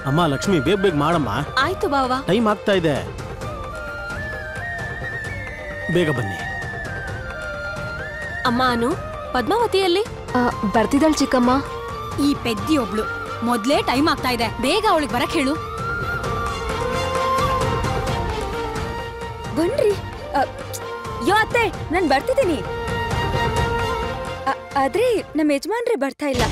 ಅಮ್ಮ ಲಕ್ಷ್ಮಿ ಬೇಗ ಬೇಗ ಮಾಡಮ್ಮ ಆಯ್ತು ಬಾವ ಟೈಮ್ ಆಗ್ತಾ ಇದೆ ಬೇಗ ಬನ್ನಿ ಅಮ್ಮ ಅನು ಪದ್ಮಾವತಿಯಲ್ಲಿ ಬರ್ತಿದ್ದಾಳ್ ಚಿಕ್ಕಮ್ಮ ಈ ಪೆದ್ದಿ ಒಬ್ಳು ಮೊದ್ಲೇ ಟೈಮ್ ಆಗ್ತಾ ಇದೆ ಬೇಗ ಅವಳಿಗೆ ಬರಕ್ ಹೇಳು ಬನ್ರಿ ಅ, ಯೋ ಅತ್ತೆ ನಾನ್ ಬರ್ತಿದ್ದೀನಿ ಅ- ಆದ್ರೆ ನಮ್ಮ ಯಜಮಾನ್ರೆ ಬರ್ತಾ ಇಲ್ಲ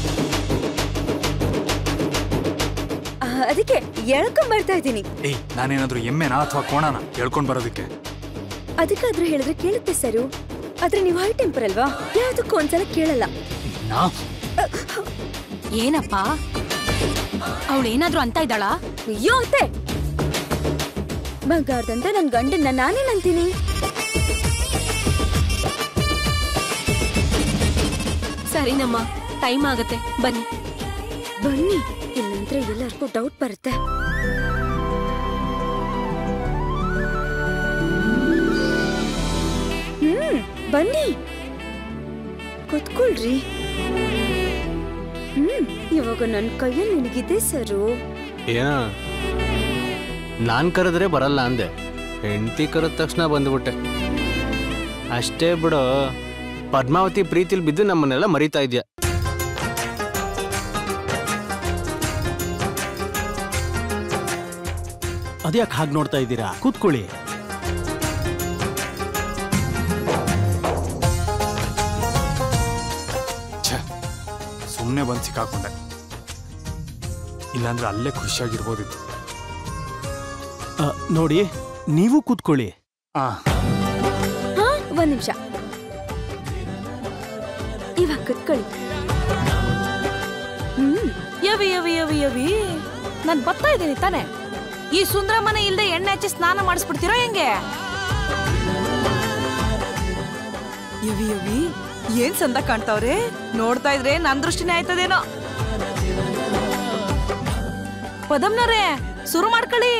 ಆ, ಅದಕ್ಕೆ ಎಳ್ಕೊಂಡ್ ಬರ್ತಾ ಇದ್ದೀನಿ ಏಯ್ ನಾನೇನಾದ್ರೂ ಎಮ್ಮೆನಾ ಅಥವಾ ಕೋಣನ ಹೇಳ್ಕೊಂಡ್ ಬರೋದಕ್ಕೆ ಅದಕ್ಕಾದ್ರೂ ಹೇಳಿದ್ರೆ ಕೇಳುತ್ತೆ ಸರು ಆದ್ರೆ ನೀವು ಹೈ ಟೆಂಪರ್ ಅಲ್ವಾ ಯಾವ್ದಕ್ಕೂ ಒಂದ್ಸಲ ಕೇಳಲ್ಲ ನಾ ಏನಪ್ಪ ಅವಳೇನಾದ್ರೂ ಅಂತ ಇದ್ದಾಳಾ ಅಯ್ಯೋ ಅತ್ತೆ ಬಂಗಾರದಂತ ನನ್ ಗಂಡನ್ನ ನಾನೇನಂತೀನಿ ಸರಿನಮ್ಮ ಟೈಮ್ ಆಗತ್ತೆ ಬನ್ನಿ ಬನ್ನಿ ಇಲ್ಲಂದ್ರೆ ಎಲ್ಲರಿಗೂ ಡೌಟ್ ಬರುತ್ತೆ ಹ್ಮ್ ಬನ್ನಿ ಕುತ್ಕೊಳ್ರಿ ಹ್ಮ್ ಇವಾಗ ನನ್ ಕೈಯಲ್ಲಿ ನಿನಗಿದೆ ಸರು ಏನ ನಾನ್ ಕರೆದ್ರೆ ಬರಲ್ಲ ಅಂದೆ ಹೆಂಡತಿ ಕರೆದ ತಕ್ಷಣ ಬಂದ್ಬಿಟ್ಟೆ ಅಷ್ಟೇ ಬಿಡು ಪದ್ಮಾವತಿ ಪ್ರೀತಿಲ್ ಬಿದ್ದು ನಮ್ಮನ್ನೆಲ್ಲ ಮರಿತಾ ಇದ್ಯಾ ಅದ್ಯಾಕೆ ಹಾಗೆ ನೋಡ್ತಾ ಇದ್ದೀರಾ ಕೂತ್ಕೊಳ್ಳಿ ಛೇ ಸುಮ್ಮನೆ ಬಂದು ಸಿಕ್ಕಾಕೊಂಡೆ ಇಲ್ಲಾಂದ್ರೆ ಅಲ್ಲೇ ಖುಷಿಯಾಗಿರ್ಬೋದಿತ್ತು ಅ, ನೋಡಿ ನೀವು ಕೂತ್ಕೊಳ್ಳಿ ಆ ಹಾ ಒಂದ್ ನಿಮಿಷ ಇವಾಗ ಕುತ್ಕೊಳ್ಳಿ ಹ್ಮ್ ಯವಿ ಯವಿ ಯವಿ ಯವಿ ನಾನ್ ಬರ್ತಾ ಇದ್ದೀನಿ ತಾನೆ ಈ ಸುಂದರಮ್ಮನ ಇಲ್ದೆ ಎಣ್ಣೆ ಹಚ್ಚಿ ಸ್ನಾನ ಮಾಡಿಸ್ಬಿಡ್ತೀರೋ ಹೆಂಗೆ ಯವಿ ಯವಿ ಏನ್ ಚಂದ ಕಾಣ್ತಾವ್ರೆ ನೋಡ್ತಾ ಇದ್ರೆ ನನ್ ದೃಷ್ಟಿನೇ ಆಯ್ತದೇನೋ ಪದಮ್ನವ್ರೆ ಶುರು ಮಾಡ್ಕೊಳ್ಳಿ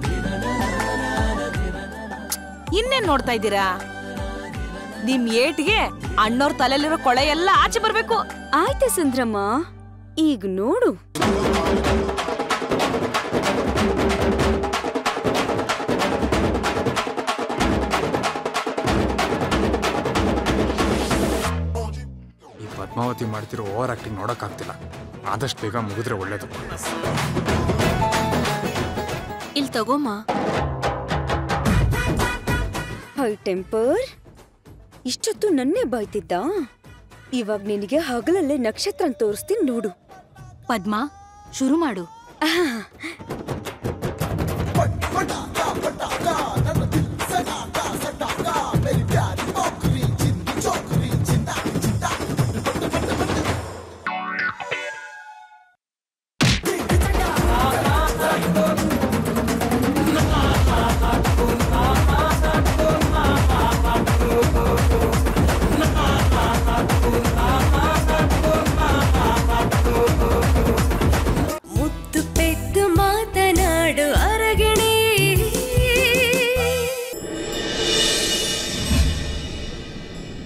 ಇನ್ನೇನ್ ನೋಡ್ತಾ ಇದ್ದೀರಾ ನಿಮ್ ಏಟ್ಗೆ ಅಣ್ಣವ್ರ ತಲೆಯಲ್ಲಿರೋ ಕೊಳೆ ಎಲ್ಲ ಆಚೆ ಬರ್ಬೇಕು ಆಯ್ತೆ ಸುಂದ್ರಮ್ಮ ಈಗ ನೋಡು ಈ ಪದ್ಮಾವತಿ ಮಾಡ್ತಿರೋ ಓವರ್ ಆಕ್ಟಿಂಗ್ ನೋಡಕ್ಕಾಗ್ತಿಲ್ಲ ಆದಷ್ಟು ಬೇಗ ಮುಗಿದ್ರೆ ಒಳ್ಳೇದು ಇಲ್ಲಿ ತಗೋಮ್ಮ ಹೈ ಟೆಂಪರ್ ಇಷ್ಟೊತ್ತು ನನ್ನೇ ಬಾಯ್ತಿದ್ದ ಇವಾಗ ನಿನಗೆ ಹಗಲಲ್ಲೇ ನಕ್ಷತ್ರ ತೋರಿಸ್ತೀನಿ ನೋಡು ಪದ್ಮ ಶುರು ಮಾಡು ಆಹ್.